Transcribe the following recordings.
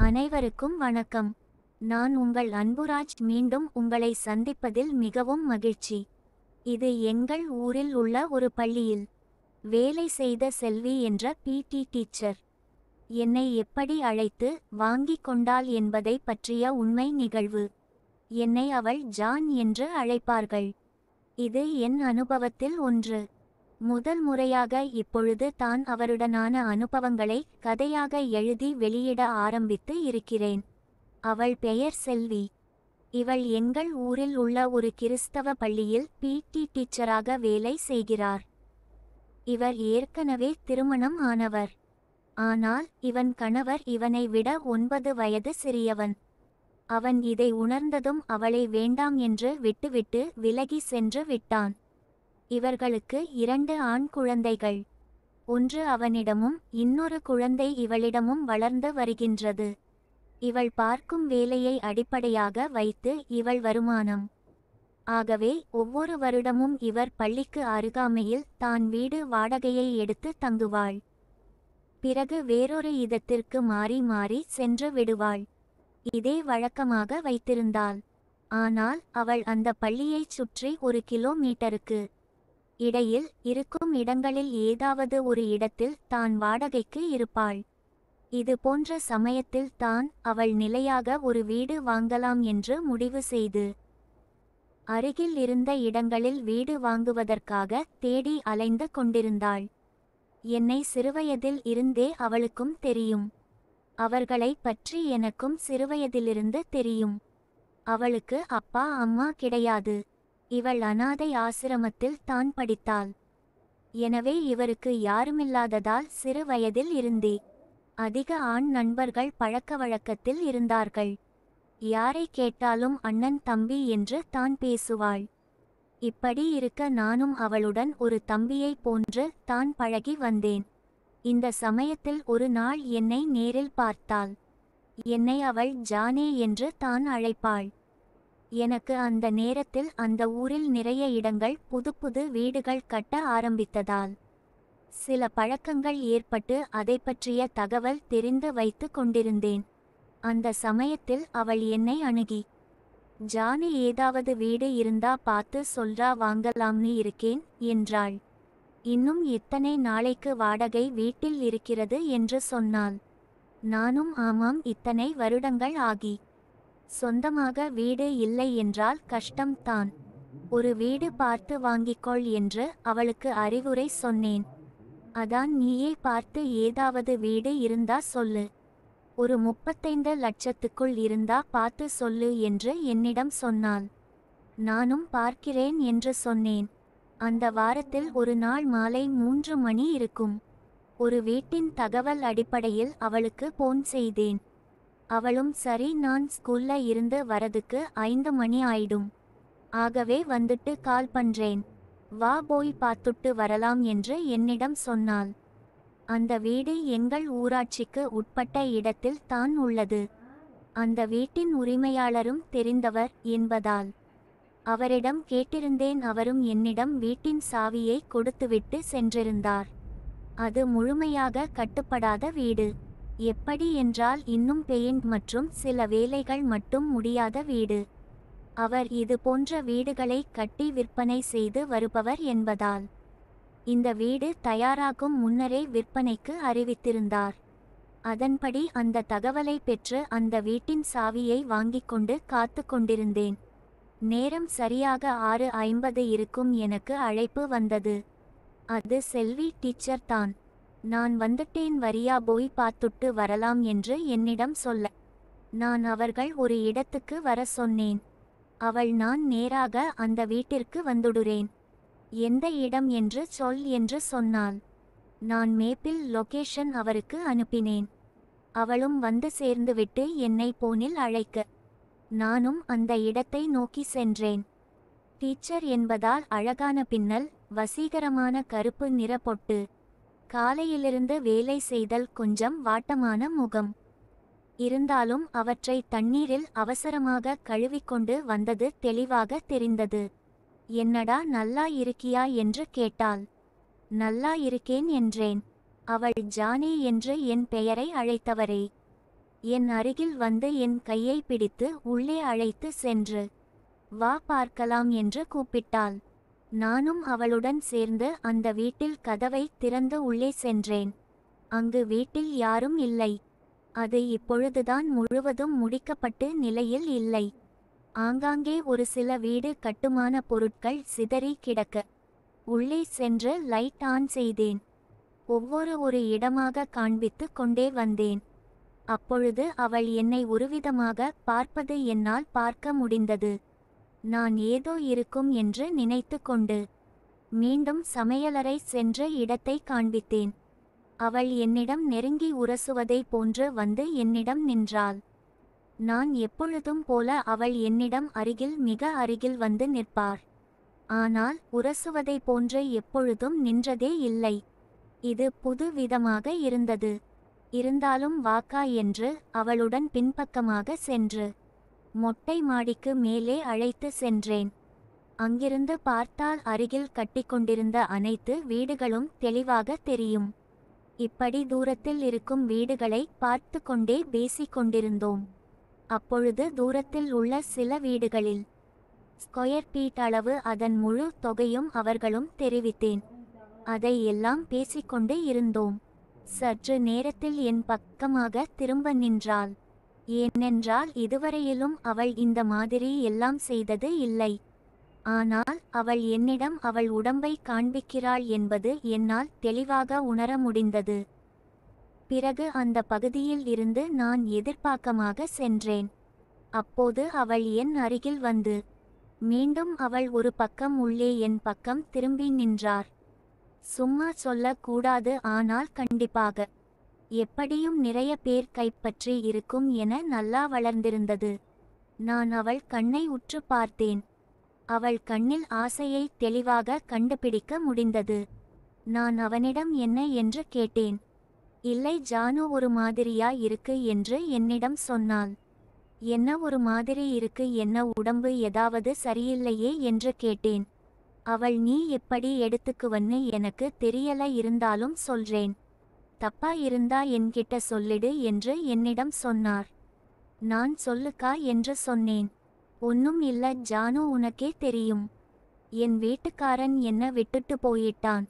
அனைவருக்கும் வணக்கம் நான் உங்கள் அன்புராஜ் மீண்டும் உங்களை சந்திப்பதில் மிகவும் மகிழ்ச்சி இது எங்கள் ஊரில் உள்ள ஒரு பள்ளியில் வேலை செய்த செல்வி என்ற பிடி டீச்சர் என்னை எப்படி அழைத்து வாங்கிக் கொண்டாள் என்பதை பற்றிய உண்மை நிகழ்வு என்னை அவள் ஜான் என்று அழைப்பார்கள் இது என் அனுபவத்தில் ஒன்று முதல் முறையாக இப்பொழுது தான் அவருடனான அனுபவங்களை கதையாக எழுதி வெளியிட ஆரம்பித்து இருக்கிறேன் அவள் பெயர் செல்வி இவள் எங்கள் ஊரில் உள்ள ஒரு கிறிஸ்தவ பள்ளியில் பிடி டீச்சராக வேலை செய்கிறார் இவர் ஏற்கனவே திருமணம் ஆனவர் ஆனால் இவன் கணவர் இவனை விட ஒன்பது வயது சிறியவன் அவன் இதை உணர்ந்ததும் அவளை வேண்டாம் என்று விட்டுவிட்டு விலகி சென்று விட்டான் இவர்களுக்கு இரண்டு ஆண் குழந்தைகள் ஒன்று அவனிடமும் இன்னொரு குழந்தை இவளிடமும் வளர்ந்து வருகின்றது இவள் பார்க்கும் வேலையை அடிப்படையாக வைத்து இவள் வருமானம் ஆகவே ஒவ்வொரு வருடமும் இவர் பள்ளிக்கு அருகாமையில் தான் வீடு வாடகையை எடுத்து தங்குவாள் பிறகு வேறொரு இதத்திற்கு மாறி மாறி சென்று விடுவாள் இதே வழக்கமாக வைத்திருந்தாள் ஆனால் அவள் அந்த பள்ளியைச் சுற்றி ஒரு கிலோமீட்டருக்கு இடையில் இருக்கும் இடங்களில் ஏதாவது ஒரு இடத்தில் தான் வாடகைக்கு இருப்பாள் இது போன்ற சமயத்தில் தான் அவள் நிலையாக ஒரு வீடு வாங்கலாம் என்று முடிவு செய்து அருகில் இருந்த இடங்களில் வீடு வாங்குவதற்காக தேடி அலைந்து கொண்டிருந்தாள் என்னை சிறுவயதில் இருந்தே அவளுக்கும் தெரியும் அவர்களை பற்றி எனக்கும் சிறுவயதிலிருந்து தெரியும் அவளுக்கு அப்பா அம்மா கிடையாது இவள் அனாதை ஆசிரமத்தில் தான் படித்தாள் எனவே இவருக்கு யாருமில்லாததால் சிறு வயதில் இருந்தே அதிக ஆண் நண்பர்கள் பழக்க வழக்கத்தில் இருந்தார்கள் யாரை கேட்டாலும் அண்ணன் தம்பி என்று தான் பேசுவாள் இப்படி இருக்க நானும் அவளுடன் ஒரு தம்பியைப் போன்று தான் பழகி வந்தேன் இந்த சமயத்தில் ஒரு நாள் என்னை நேரில் பார்த்தாள் என்னை அவள் ஜானே என்று தான் அழைப்பாள் எனக்கு அந்த நேரத்தில் அந்த ஊரில் நிறைய இடங்கள் புது புது வீடுகள் கட்ட ஆரம்பித்ததால் சில பழக்கங்கள் ஏற்பட்டு அதை பற்றிய தகவல் தெரிந்து வைத்து கொண்டிருந்தேன் அந்த சமயத்தில் அவள் என்னை அணுகி ஜானி ஏதாவது வீடு இருந்தா பார்த்து சொல்றா வாங்கலாம்னு இருக்கேன் என்றாள் இன்னும் எத்தனை நாளைக்கு வாடகை வீட்டில் இருக்கிறது என்று சொன்னாள் நானும் ஆமாம் இத்தனை வருடங்கள் ஆகி சொந்தமாக வீடு இல்லை என்றால் கஷ்டம்தான் ஒரு வீடு பார்த்து வாங்கிக்கொள் என்று அவளுக்கு அறிவுரை சொன்னேன் அதான் நீயே பார்த்து ஏதாவது வீடு இருந்தா சொல்லு ஒரு முப்பத்தைந்து லட்சத்துக்குள் இருந்தா பார்த்து சொல்லு என்று என்னிடம் சொன்னாள் நானும் பார்க்கிறேன் என்று சொன்னேன் அந்த வாரத்தில் ஒரு நாள் மாலை மூன்று மணி இருக்கும் ஒரு வீட்டின் தகவல் அடிப்படையில் அவளுக்கு போன் செய்தேன் அவளும் சரி நான் ஸ்கூல்ல இருந்து வரதுக்கு ஐந்து மணி ஆயிடும் ஆகவே வந்துட்டு கால் பண்றேன் வா போய் பார்த்துட்டு வரலாம் என்று என்னிடம் சொன்னாள் அந்த வீடு எங்கள் ஊராட்சிக்கு உட்பட்ட இடத்தில் தான் உள்ளது அந்த வீட்டின் உரிமையாளரும் தெரிந்தவர் என்பதால் அவரிடம் கேட்டிருந்தேன் அவரும் என்னிடம் வீட்டின் சாவியை கொடுத்துவிட்டு சென்றிருந்தார் அது முழுமையாக கட்டுப்படாத வீடு எப்படி என்றால் இன்னும் பெயிண்ட் மற்றும் சில வேலைகள் மட்டும் முடியாத வீடு அவர் இது போன்ற வீடுகளை கட்டி விற்பனை செய்து வருபவர் என்பதால் இந்த வீடு தயாராகும் முன்னரே விற்பனைக்கு அறிவித்திருந்தார் அதன்படி அந்த தகவலை பெற்று அந்த வீட்டின் சாவியை வாங்கிக் கொண்டு காத்து கொண்டிருந்தேன் நேரம் சரியாக ஆறு ஐம்பது இருக்கும் எனக்கு அழைப்பு வந்தது அது செல்வி டீச்சர் தான் நான் வந்துட்டேன் வரியா போய் பார்த்துட்டு வரலாம் என்று என்னிடம் சொல்ல நான் அவர்கள் ஒரு இடத்துக்கு வர சொன்னேன் அவள் நான் நேராக அந்த வீட்டிற்கு வந்துடுறேன் எந்த இடம் என்று சொல் என்று சொன்னாள் நான் மேப்பில் லொகேஷன் அவருக்கு அனுப்பினேன் அவளும் வந்து சேர்ந்துவிட்டு என்னை போனில் அழைக்க நானும் அந்த இடத்தை நோக்கி சென்றேன் டீச்சர் என்பதால் அழகான பின்னல் வசீகரமான கருப்பு நிற பொட்டு காலையிலிருந்து வேலை செய்தல் கொஞ்சம் வாட்டமான முகம் இருந்தாலும் அவற்றை தண்ணீரில் அவசரமாக கழுவிக்கொண்டு வந்தது தெளிவாக தெரிந்தது என்னடா நல்லா இருக்கியா என்று கேட்டாள் நல்லா இருக்கேன் என்றேன் அவள் ஜானி என்று என் பெயரை அழைத்தவரே என் அருகில் வந்து என் கையை பிடித்து உள்ளே அழைத்து சென்று வா பார்க்கலாம் என்று கூப்பிட்டாள் நானும் அவளுடன் சேர்ந்து அந்த வீட்டில் கதவை திறந்து உள்ளே சென்றேன் அங்கு வீட்டில் யாரும் இல்லை அது இப்பொழுதுதான் முழுவதும் முடிக்கப்பட்டு நிலையில் இல்லை ஆங்காங்கே ஒரு சில வீடு கட்டுமான பொருட்கள் சிதறி கிடக்க உள்ளே சென்று லைட் ஆன் செய்தேன் ஒவ்வொரு ஒரு இடமாக காண்பித்து கொண்டே வந்தேன் அப்பொழுது அவள் என்னை ஒருவிதமாக பார்ப்பது என்னால் பார்க்க முடிந்தது நான் ஏதோ இருக்கும் என்று நினைத்து கொண்டு மீண்டும் சமையலறை சென்று இடத்தை காண்பித்தேன் அவள் என்னிடம் நெருங்கி உரசுவதை போன்று வந்து என்னிடம் நின்றாள் நான் எப்பொழுதும் போல அவள் என்னிடம் அருகில் மிக அருகில் வந்து நிற்பார் ஆனால் உரசுவதை போன்று எப்பொழுதும் நின்றதே இல்லை இது புது விதமாக இருந்தது இருந்தாலும் வாக்கா என்று அவளுடன் பின்பக்கமாக சென்று மொட்டை மாடிக்கு மேலே அழைத்து சென்றேன் அங்கிருந்து பார்த்தால் அருகில் கட்டிக்கொண்டிருந்த அனைத்து வீடுகளும் தெளிவாக தெரியும் இப்படி தூரத்தில் இருக்கும் வீடுகளை பார்த்து கொண்டே பேசிக் கொண்டிருந்தோம் அப்பொழுது தூரத்தில் உள்ள சில வீடுகளில் ஸ்கொயர் ஃபீட் அளவு அதன் முழு தொகையும் அவர்களும் தெரிவித்தேன் அதை எல்லாம் பேசிக்கொண்டு இருந்தோம் சற்று நேரத்தில் என் பக்கமாக திரும்ப நின்றாள் ஏனென்றால் இதுவரையிலும் அவள் இந்த மாதிரி எல்லாம் செய்தது இல்லை ஆனால் அவள் என்னிடம் அவள் உடம்பை காண்பிக்கிறாள் என்பது என்னால் தெளிவாக உணர முடிந்தது பிறகு அந்த பகுதியில் இருந்து நான் எதிர்பார்க்கமாக சென்றேன் அப்போது அவள் என் அருகில் வந்து மீண்டும் அவள் ஒரு பக்கம் உள்ளே என் பக்கம் திரும்பி நின்றார் சும்மா சொல்லக் கூடாது ஆனால் கண்டிப்பாக எப்படியும் நிறைய பேர் கைப்பற்றி இருக்கும் என நல்லா வளர்ந்திருந்தது நான் அவள் கண்ணை உற்று பார்த்தேன் அவள் கண்ணில் ஆசையை தெளிவாக கண்டுபிடிக்க முடிந்தது நான் அவனிடம் என்ன என்று கேட்டேன் இல்லை ஜானு ஒரு மாதிரியா இருக்கு என்று என்னிடம் சொன்னாள் என்ன ஒரு மாதிரி இருக்கு என்ன உடம்பு ஏதாவது சரியில்லையே என்று கேட்டேன் அவள் நீ எப்படி எடுத்துக்குவன்னு எனக்கு தெரியல இருந்தாலும் சொல்றேன் தப்பா இருந்தா என்கிட்ட சொல்லிடு என்று என்னிடம் சொன்னார் நான் சொல்லுக்கா என்று சொன்னேன் ஒன்னும் இல்ல ஜானு உனக்கே தெரியும் என் வீட்டுக்காரன் என்ன விட்டுட்டு போயிட்டான்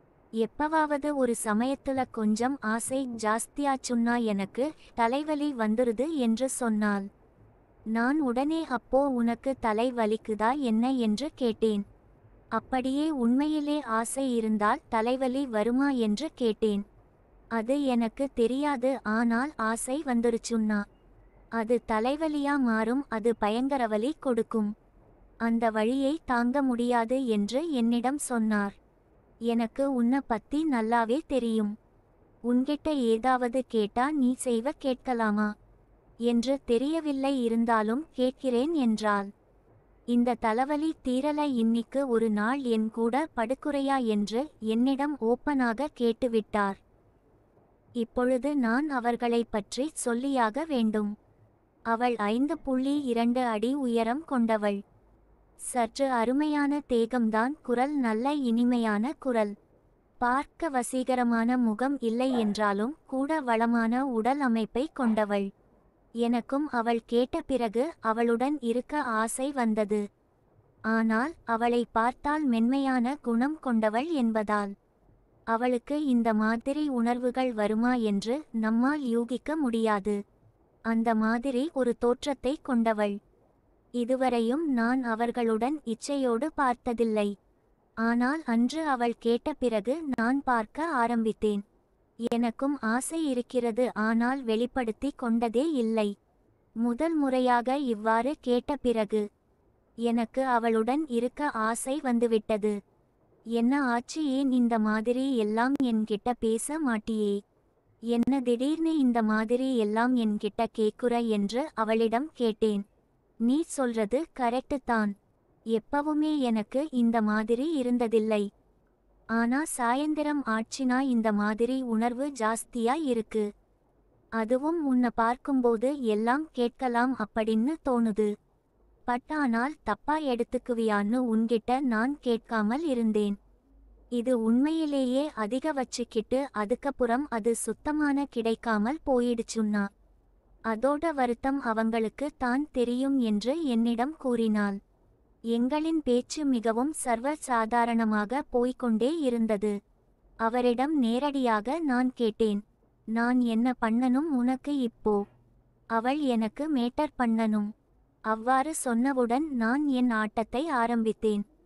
எப்பவாவது ஒரு சமயத்துல கொஞ்சம் ஆசை ஜாஸ்தியாச்சுன்னா எனக்கு தலைவலி வந்துருது என்று சொன்னாள் நான் உடனே அப்போ உனக்கு தலை வலிக்குதா என்ன என்று கேட்டேன் அப்படியே உண்மையிலே ஆசை இருந்தால் தலைவலி வருமா என்று கேட்டேன் அது எனக்கு தெரியாது ஆனால் ஆசை வந்துருச்சுன்னா அது தலைவலியா மாறும் அது பயங்கர வலி கொடுக்கும் அந்த வழியை தாங்க முடியாது என்று என்னிடம் சொன்னார் எனக்கு உன்னை பத்தி நல்லாவே தெரியும் உன்கிட்ட ஏதாவது கேட்டா நீ செய்வ கேட்கலாமா என்று தெரியவில்லை இருந்தாலும் கேட்கிறேன் என்றாள் இந்த தலைவலி தீரல இன்னிக்கு ஒரு நாள் என் கூட படுக்குறையா என்று என்னிடம் ஓப்பனாக கேட்டுவிட்டார் இப்பொழுது நான் அவர்களை பற்றி சொல்லியாக வேண்டும் அவள் ஐந்து புள்ளி இரண்டு அடி உயரம் கொண்டவள் சற்று அருமையான தேகம்தான் குரல் நல்ல இனிமையான குரல் பார்க்க வசீகரமான முகம் இல்லை என்றாலும் கூட வளமான உடல் அமைப்பை கொண்டவள் எனக்கும் அவள் கேட்ட பிறகு அவளுடன் இருக்க ஆசை வந்தது ஆனால் அவளை பார்த்தால் மென்மையான குணம் கொண்டவள் என்பதால் அவளுக்கு இந்த மாதிரி உணர்வுகள் வருமா என்று நம்மால் யூகிக்க முடியாது அந்த மாதிரி ஒரு தோற்றத்தை கொண்டவள் இதுவரையும் நான் அவர்களுடன் இச்சையோடு பார்த்ததில்லை ஆனால் அன்று அவள் கேட்ட பிறகு நான் பார்க்க ஆரம்பித்தேன் எனக்கும் ஆசை இருக்கிறது ஆனால் வெளிப்படுத்தி கொண்டதே இல்லை முதல் முறையாக இவ்வாறு கேட்ட பிறகு எனக்கு அவளுடன் இருக்க ஆசை வந்துவிட்டது என்ன ஆச்சு ஏன் இந்த மாதிரி எல்லாம் என்கிட்ட பேச மாட்டியே என்ன திடீர்னு இந்த மாதிரி எல்லாம் என்கிட்ட கேக்குற என்று அவளிடம் கேட்டேன் நீ சொல்றது கரெக்டு தான் எப்பவுமே எனக்கு இந்த மாதிரி இருந்ததில்லை ஆனா சாயந்திரம் ஆச்சினா இந்த மாதிரி உணர்வு ஜாஸ்தியா இருக்கு அதுவும் உன்னை பார்க்கும்போது எல்லாம் கேட்கலாம் அப்படின்னு தோணுது பட் ஆனால் தப்பா எடுத்துக்குவியான்னு உன்கிட்ட நான் கேட்காமல் இருந்தேன் இது உண்மையிலேயே அதிக வச்சுக்கிட்டு அதுக்கப்புறம் அது சுத்தமான கிடைக்காமல் போயிடுச்சுன்னா அதோட வருத்தம் அவங்களுக்கு தான் தெரியும் என்று என்னிடம் கூறினாள் எங்களின் பேச்சு மிகவும் சர்வ சாதாரணமாக போய்க்கொண்டே இருந்தது அவரிடம் நேரடியாக நான் கேட்டேன் நான் என்ன பண்ணனும் உனக்கு இப்போ அவள் எனக்கு மேட்டர் பண்ணனும் அவ்வாறு சொன்னவுடன் நான் என் ஆட்டத்தை ஆரம்பித்தேன்